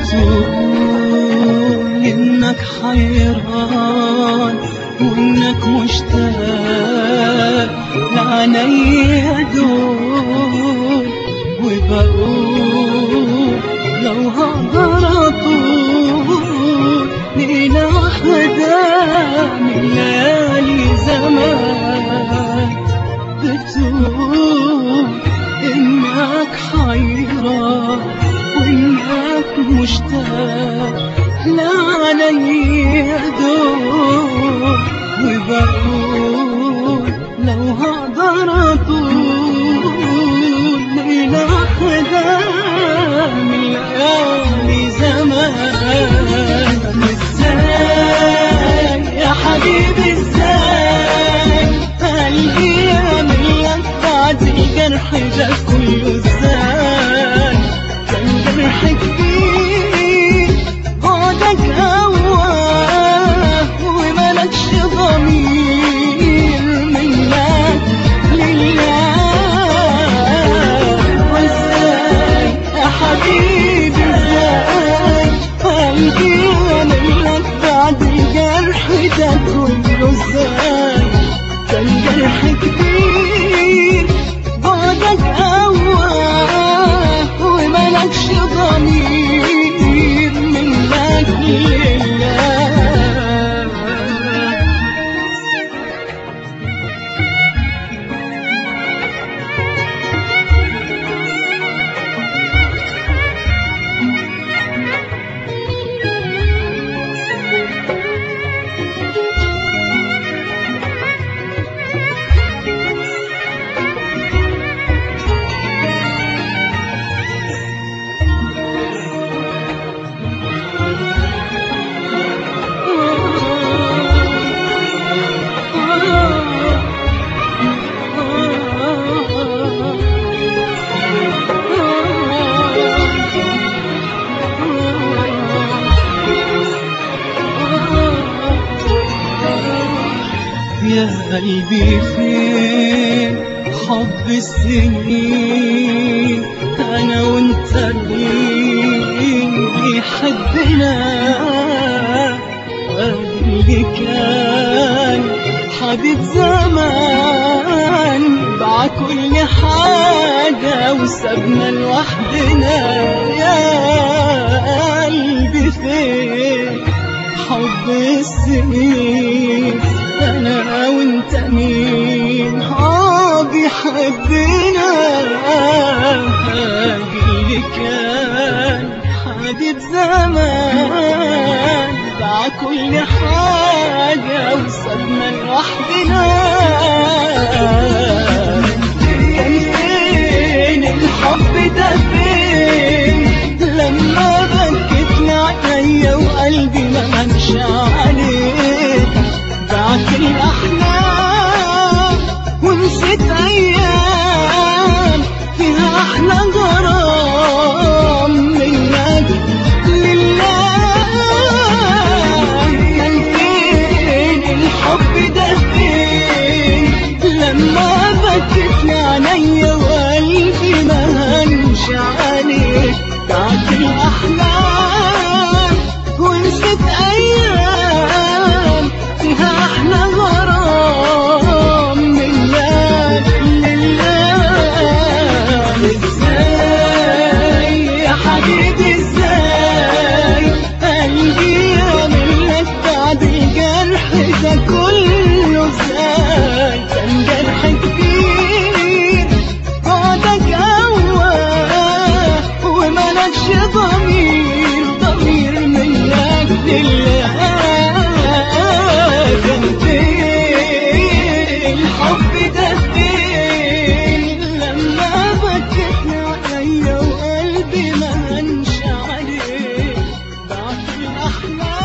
بتقول انك حيران وانك مشتاق لعنيا دول وبقول لو هقدر اطول ليلة واحدة من ليالي زمان بتقول انك حيران وانك مشتاق لا علي دول وبقول لو هقدر اطول ليلة واحدة من ليالي زمان ازاي يا حبيبي ازاي قلبي يعمل بعد الجرح ده كله ازاي كان جرح كبير بعدك هواه وملكش ضمير منك لله وازاي يا حبيبي ازاي قلبي يعملك بعد الجرح ده كله ازاي كان جرح كبير بعدك أواه وملكش ضمير منك لله يا قلبي فين حب السنين انا وانت مين يحبنا اللي كان حبيب زمان باع كل حاجة وسابنا لوحدنا يا قلبي فين حب السنين انا وانت مين اه بيحبنا اللي كان حبيب زمان باع كل حاجة وسابنا لوحدنا كان فين الحب ده فين لما بكت عينيا وقلبي ما همش عليك بعت الأحلام ونسيت أيام فيها أحلى غرام منك لله كان فين الحب ده فين لما بكت عينيا وقلبي ما هنش عليك بعت الأحلام ونسيت أيام فيها أحلى غرام منك لله ازاي يا حبيبي ازاي قلبي يعمل لك بعد الجرح ده كله ازاي كان جرح كبير بعدك أواه وملكش ضمير ضمير منك لله كان فين الحب ده فين لما بكتنا عليا وقلبي ما هنش عليك بعد الأحلام